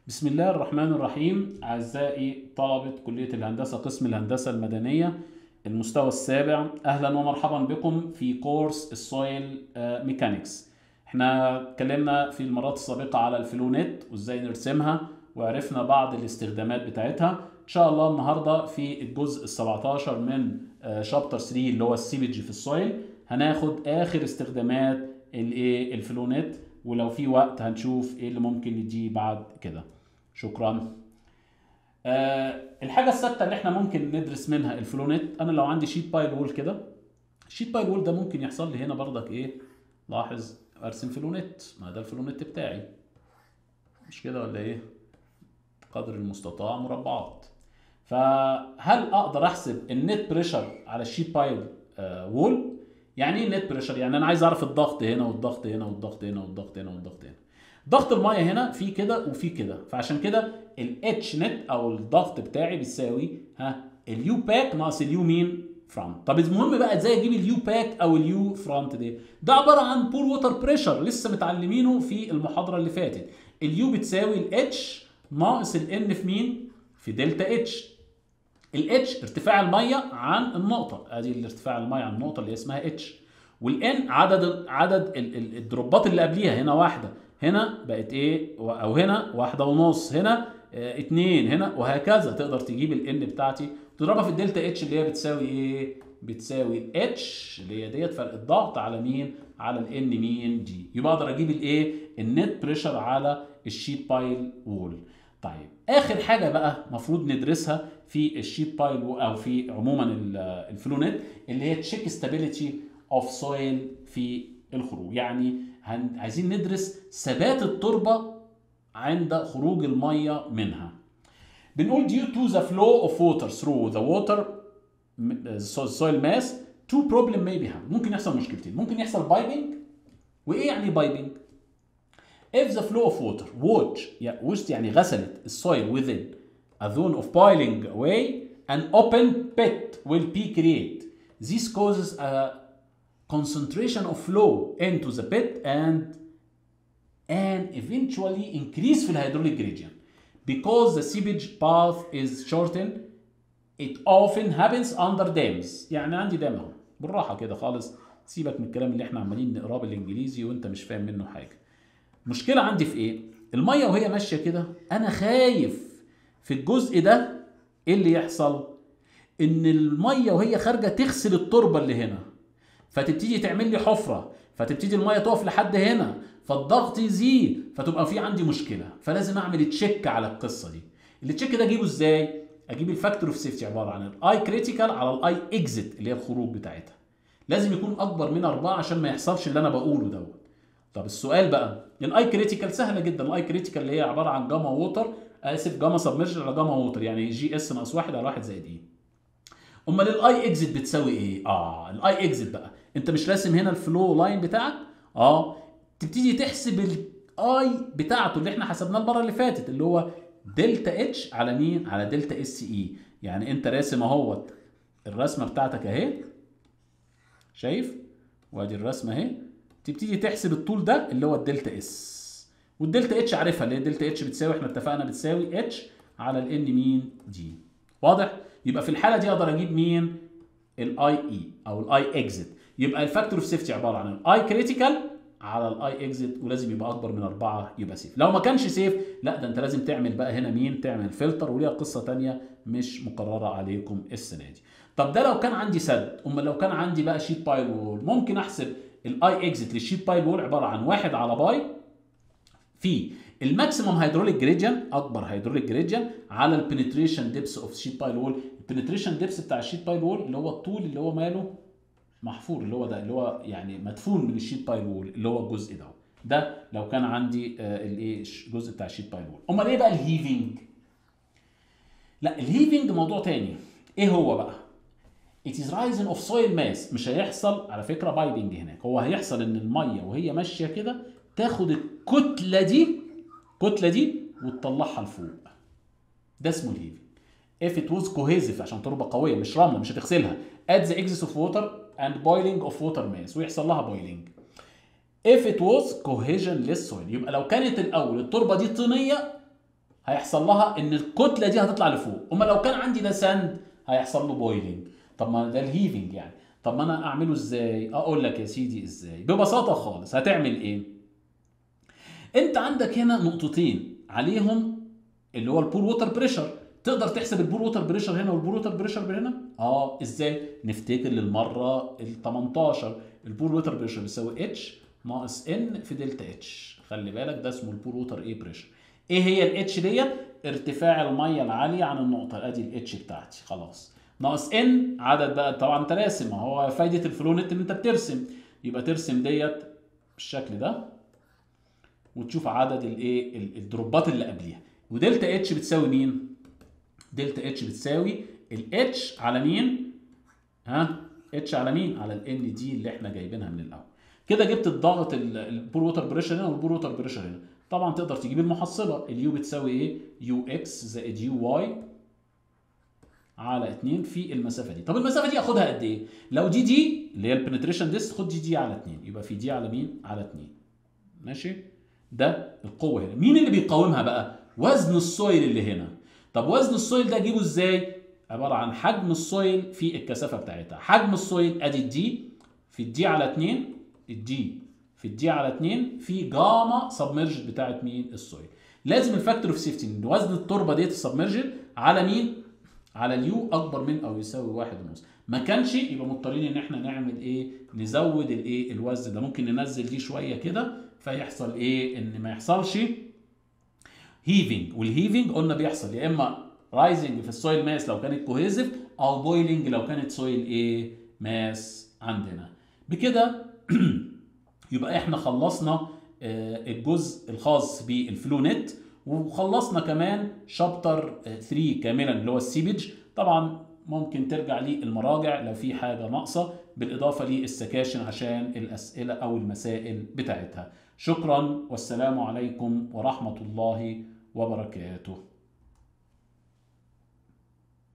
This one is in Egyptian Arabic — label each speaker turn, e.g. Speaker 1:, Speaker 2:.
Speaker 1: بسم الله الرحمن الرحيم أعزائي طلبة كلية الهندسة قسم الهندسة المدنية المستوى السابع أهلا ومرحبا بكم في كورس السويل ميكانيكس احنا اتكلمنا في المرات السابقة على الفلونت وازاي نرسمها وعرفنا بعض الاستخدامات بتاعتها ان شاء الله النهارده في الجزء ال 17 من شابتر 3 اللي هو السيبج في السويل هناخد اخر استخدامات الايه الفلونت ولو في وقت هنشوف ايه اللي ممكن نديه بعد كده شكرا آه الحاجه الثابته اللي احنا ممكن ندرس منها الفلونت انا لو عندي شيت بايل وول كده الشيت بايل وول ده ممكن يحصل لي هنا بردك ايه لاحظ ارسم فلونت ما ده الفلونت بتاعي مش كده ولا ايه قدر المستطاع مربعات فهل اقدر احسب النت بريشر على الشيت بايل آه وول يعني ايه النت بريشر يعني انا عايز اعرف الضغط هنا والضغط هنا والضغط هنا والضغط هنا والضغط هنا ضغط الميه هنا في كده وفي كده فعشان كده الاتش نت او الضغط بتاعي بيساوي ها اليو باك ناقص اليو مين فرونت طب المهم بقى ازاي اجيب اليو باك او اليو فرونت دي ده عباره عن بور ووتر بريشر لسه متعلمينه في المحاضره اللي فاتت اليو بتساوي الاتش ناقص الان في مين في دلتا اتش الاتش ارتفاع الميه عن النقطه ادي الارتفاع الميه عن النقطه اللي اسمها اتش والان عدد عدد الدروبات اللي قبليها هنا واحده هنا بقت ايه او هنا واحده ونص هنا اه اتنين هنا وهكذا تقدر تجيب الان بتاعتي تضربها في الدلتا اتش اللي هي بتساوي ايه بتساوي الاتش اللي هي ديت فرق الضغط على مين على الان مين جي يبقى اقدر اجيب الايه النت بريشر على الشيت بايل وول طيب اخر حاجه بقى المفروض ندرسها في الشيت بايل او في عموما الفلونت اللي هي تشيك ستابيليتي اوف سويل في الخروج يعني عايزين ندرس ثبات التربه عند خروج الميه منها بنقول due to the flow of water through the water soil mass two problem may be happen ممكن يحصل مشكلتين ممكن يحصل بايبنج وايه يعني بايبنج if the flow of water wash washed يعني غسلت السويل within a zone of boiling away an open pit will be created this causes a concentration of flow into the pit and and eventually increase في الهيدروليك gradient because the seepage path is shortened it often happens under dams يعني عندي دام اهو بالراحه كده خالص سيبك من الكلام اللي احنا عمالين نقراه بالانجليزي وانت مش فاهم منه حاجه المشكله عندي في ايه الميه وهي ماشيه كده انا خايف في الجزء ده ايه اللي يحصل ان الميه وهي خارجه تغسل التربه اللي هنا فتبتدي تعمل لي حفره فتبتدي الميه تقف لحد هنا فالضغط يزيد فتبقى في عندي مشكله فلازم اعمل تشيك على القصه دي التشيك ده اجيبه ازاي اجيب الفاكتور اوف سيفتي عباره عن الاي كريتيكال على الاي اكزيت اللي هي الخروج بتاعتها لازم يكون اكبر من أربعة عشان ما يحصلش اللي انا بقوله دوت طب السؤال بقى الاي كريتيكال سهله جدا الاي كريتيكال اللي هي عباره عن جاما ووتر اسف جاما سبمرجن على جاما ووتر يعني جي اس ناقص واحد على واحد زائد ايه امال الاي اكزيت بتساوي ايه اه الاي اكزيت بقى انت مش راسم هنا الفلو لاين بتاعك اه تبتدي تحسب الاي بتاعته اللي احنا حسبناه المره اللي فاتت اللي هو دلتا اتش على مين على دلتا اس اي يعني انت راسم اهوت الرسمه بتاعتك اهي شايف وادي الرسمه اهي تبتدي تحسب الطول ده اللي هو الدلتا اس والدلتا اتش عارفها اللي هي دلتا اتش بتساوي احنا اتفقنا بتساوي اتش على الان مين دي واضح يبقى في الحاله دي اقدر اجيب مين الاي اي او الاي اكزيت يبقى الفاكتور اوف سيفتي عباره عن الاي كريتيكال على الاي اكزيت ولازم يبقى اكبر من أربعة يبقى سيف لو ما كانش سيف لا ده انت لازم تعمل بقى هنا مين تعمل فلتر وليها قصه ثانيه مش مقرره عليكم السنه دي طب ده لو كان عندي سد امال لو كان عندي بقى شيت بايل وول ممكن احسب الاي اكزيت للشيت بايل وول عباره عن واحد على باي في الماكسيمم هيدروليك جريديان اكبر هيدروليك جريديان على البنتريشن ديبس اوف شيت بايل وول البنتريشن ديبس بتاع الشيت بايل وول اللي هو الطول اللي هو ماله محفور اللي هو ده اللي هو يعني مدفون من الشيت بايل وول اللي هو الجزء ده ده لو كان عندي الايه الجزء بتاع الشيت بايل وول امال ايه بقى الهيفنج لا الهيفنج موضوع تاني ايه هو بقى It is rising of soil mass مش هيحصل على فكره بايبنج هناك هو هيحصل ان الميه وهي ماشيه كده تاخد الكتله دي الكتله دي وتطلعها لفوق ده اسمه الهيفنج if it was cohesive عشان تربه قويه مش رمله مش هتغسلها at the excess of water and boiling of water mass ويحصل لها boiling if it was cohesionless soil يبقى لو كانت الاول التربه دي طينيه هيحصل لها ان الكتله دي هتطلع لفوق اما لو كان عندي ده ساند هيحصل له بويلنج طب ما ده الهيفنج يعني طب ما انا اعمله ازاي اقول لك يا سيدي ازاي ببساطه خالص هتعمل ايه انت عندك هنا نقطتين عليهم اللي هو البور ووتر بريشر تقدر تحسب البور ووتر بريشر هنا والبور ووتر بريشر هنا اه ازاي نفتكر للمره ال 18 البور ووتر بريشر بيساوي اتش ناقص ان في دلتا اتش خلي بالك ده اسمه البور ووتر ايه بريشر ايه هي الاتش ديت ارتفاع الميه العاليه عن النقطه ادي الاتش بتاعتي خلاص ناقص ان عدد بقى طبعا انت راسم هو فايده الفلو نت ان انت بترسم يبقى ترسم ديت بالشكل ده وتشوف عدد الايه الدروبات اللي قبليها ودلتا اتش بتساوي مين دلتا اتش بتساوي الاتش على مين ها اتش على مين على الان دي اللي احنا جايبينها من الاول كده جبت الضغط البور ووتر بريشر هنا والبور ووتر بريشر هنا طبعا تقدر تجيب المحصله اليو بتساوي ايه يو اكس زائد يو واي على 2 في المسافه دي طب المسافه دي اخدها قد ايه لو دي دي اللي هي البنتريشن ديست خد دي دي على 2 يبقى في دي على مين على 2 ماشي ده القوه هنا مين اللي بيقاومها بقى وزن السويل اللي هنا طب وزن السويل ده اجيبه ازاي عباره عن حجم السويل في الكثافه بتاعتها حجم السويل ادي الدي في الدي على 2 الدي في الدي على 2 في جاما سبمرجد بتاعت مين السويل لازم الفاكتور اوف سيفتي ان وزن التربه ديت السبمرجد على مين على اليو اكبر من او يساوي واحد ونص ما كانش يبقى مضطرين ان احنا نعمل ايه نزود الايه الوزن ده ممكن ننزل دي شويه كده فيحصل ايه ان ما يحصلش هيفنج والهيفنج قلنا بيحصل يا اما رايزنج في السويل ماس لو كانت كوهيزيف او بويلنج لو كانت سويل ايه ماس عندنا بكده يبقى احنا خلصنا الجزء الخاص بالفلو نت وخلصنا كمان شابتر 3 كاملا اللي هو السيبج طبعا ممكن ترجع لي المراجع لو في حاجه ناقصه بالاضافه للسكاشن عشان الاسئله او المسائل بتاعتها شكرا والسلام عليكم ورحمه الله وبركاته